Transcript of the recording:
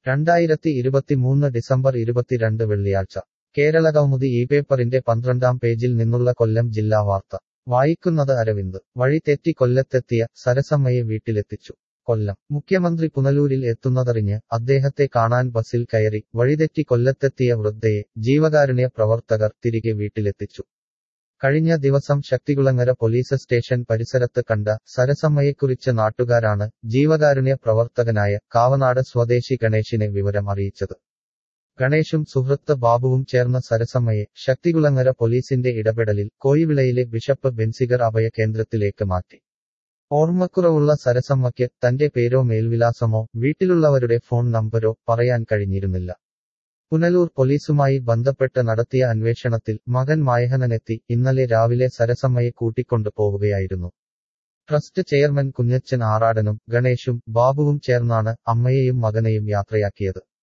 രണ്ടായിരത്തി ഇരുപത്തിമൂന്ന് ഡിസംബർ ഇരുപത്തിരണ്ട് വെള്ളിയാഴ്ച കേരളകൗമുദി ഈ പേപ്പറിന്റെ പന്ത്രണ്ടാം പേജിൽ നിന്നുള്ള കൊല്ലം ജില്ലാ വാർത്ത വായിക്കുന്നത് അരവിന്ദ് വഴി തെറ്റി കൊല്ലത്തെത്തിയ സരസമ്മയെ വീട്ടിലെത്തിച്ചു കൊല്ലം മുഖ്യമന്ത്രി പുനലൂരിൽ എത്തുന്നതറിഞ്ഞ് അദ്ദേഹത്തെ കാണാൻ ബസിൽ കയറി വഴിതെറ്റി കൊല്ലത്തെത്തിയ വൃദ്ധയെ ജീവകാരുണ്യ പ്രവർത്തകർ തിരികെ വീട്ടിലെത്തിച്ചു കഴിഞ്ഞ ദിവസം ശക്തികുളങ്ങര പോലീസ് സ്റ്റേഷൻ പരിസരത്ത് കണ്ട സരസമ്മയെക്കുറിച്ച് നാട്ടുകാരാണ് ജീവകാരുണ്യ പ്രവർത്തകനായ കാവനാട് സ്വദേശി ഗണേശിനെ വിവരം അറിയിച്ചത് ഗണേശും സുഹൃത്ത് ബാബുവും ചേർന്ന സരസമ്മയെ ശക്തികുളങ്ങര പോലീസിന്റെ ഇടപെടലിൽ കോയിവിളയിലെ ബിഷപ്പ് ബെൻസിഗർ അഭയ കേന്ദ്രത്തിലേക്ക് മാറ്റി ഓർമ്മക്കുറവുള്ള സരസമ്മയ്ക്ക് തന്റെ പേരോ മേൽവിലാസമോ വീട്ടിലുള്ളവരുടെ ഫോൺ നമ്പരോ പറയാൻ കഴിഞ്ഞിരുന്നില്ല പുനലൂർ പോലീസുമായി ബന്ധപ്പെട്ട് നടത്തിയ അന്വേഷണത്തിൽ മകൻ മായഹനനെത്തി ഇന്നലെ രാവിലെ സരസമ്മയെ കൂട്ടിക്കൊണ്ടു പോവുകയായിരുന്നു ട്രസ്റ്റ് ചെയർമാൻ കുഞ്ഞച്ചൻ ആറാടനും ഗണേശും ബാബുവും ചേർന്നാണ് അമ്മയെയും മകനെയും യാത്രയാക്കിയത്